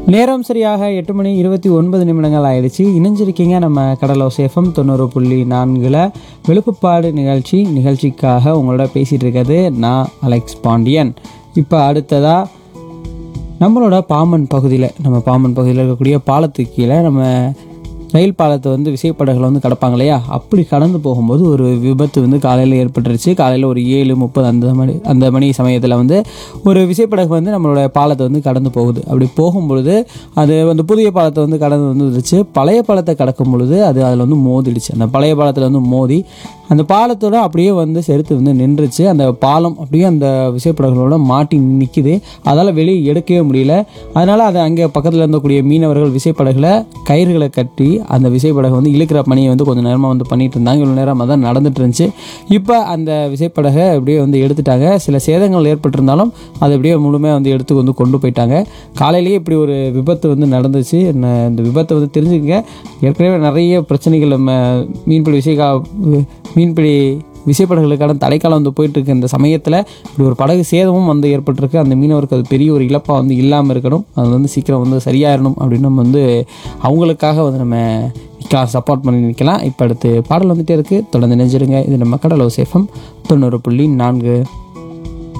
நேரம் சரியாக எட்டு மணி இருபத்தி ஒன்பது நிமிடங்கள் ஆயிடுச்சு இணைஞ்சிருக்கீங்க நம்ம கடலோ சேஃபம் தொண்ணூறு புள்ளி நான்கில் விழுப்புப்பாடு நிகழ்ச்சி நிகழ்ச்சிக்காக உங்களோட பேசிகிட்டு இருக்கிறது நான் அலெக்ஸ் பாண்டியன் இப்போ அடுத்ததாக நம்மளோட பாம்பன் பகுதியில் நம்ம பாம்பன் பகுதியில் இருக்கக்கூடிய பாலத்துக்கு கீழே நம்ம ரயில் பாலத்தை வந்து விசைப்படகுல வந்து கடப்பாங்க இல்லையா அப்படி கடந்து போகும்போது ஒரு விபத்து வந்து காலையில் ஏற்பட்டுருச்சு காலையில் ஒரு ஏழு முப்பது அந்த மணி அந்த மணி சமயத்தில் வந்து ஒரு விசைப்படகு வந்து நம்மளோட பாலத்தை வந்து கடந்து போகுது அப்படி போகும்பொழுது அது வந்து புதிய பாலத்தை வந்து கடந்து வந்துருச்சு பழைய பாலத்தை கடக்கும் பொழுது அது அதில் வந்து மோதிடுச்சு அந்த பழைய பாலத்தில் வந்து மோதி அந்த பாலத்தோட அப்படியே வந்து செலுத்து வந்து நின்றுச்சு அந்த பாலம் அப்படியே அந்த விசைப்படகுகளோட மாட்டி நிற்கிது அதால் வெளியே எடுக்கவே முடியல அதனால் அதை அங்கே பக்கத்தில் இருந்தக்கூடிய மீனவர்கள் விசைப்படகுல கயிறுகளை கட்டி அந்த விசைப்படகை வந்து இழுக்கிற பணியை வந்து கொஞ்சம் நேரமாக வந்து பண்ணிட்டு இருந்தாங்க இவ்வளோ நேரம் தான் நடந்துட்டு இருந்துச்சு இப்போ அந்த விசைப்படகை அப்படியே வந்து எடுத்துட்டாங்க சில சேதங்கள் ஏற்பட்டிருந்தாலும் அது அப்படியே முழுமையாக வந்து எடுத்து வந்து கொண்டு போயிட்டாங்க காலையிலேயே இப்படி ஒரு விபத்து வந்து நடந்துச்சு ந- இந்த விபத்தை வந்து தெரிஞ்சுக்கங்க ஏற்கனவே நிறைய பிரச்சனைகள் நம்ம மீன்பிடி விசைகா மீன்பிடி விசைப்படகுகளுக்கான தடைக்காலம் வந்து போயிட்டு இருக்கு இந்த சமயத்தில் இப்படி ஒரு படகு சேதமும் வந்து ஏற்பட்டிருக்கு அந்த மீனவருக்கு அது பெரிய ஒரு இழப்பாக வந்து இல்லாமல் இருக்கணும் அது வந்து சீக்கிரம் வந்து சரியாயிடணும் அப்படின்னு நம்ம வந்து அவங்களுக்காக வந்து நம்ம நிற்கலாம் சப்போர்ட் பண்ணி நிற்கலாம் இப்போ அடுத்து பாடல் வந்துட்டே இருக்குது தொடர்ந்து நினைஞ்சிருங்க இது நம்ம கடலோ சேஃபம் தொண்ணூறு புள்ளி நான்கு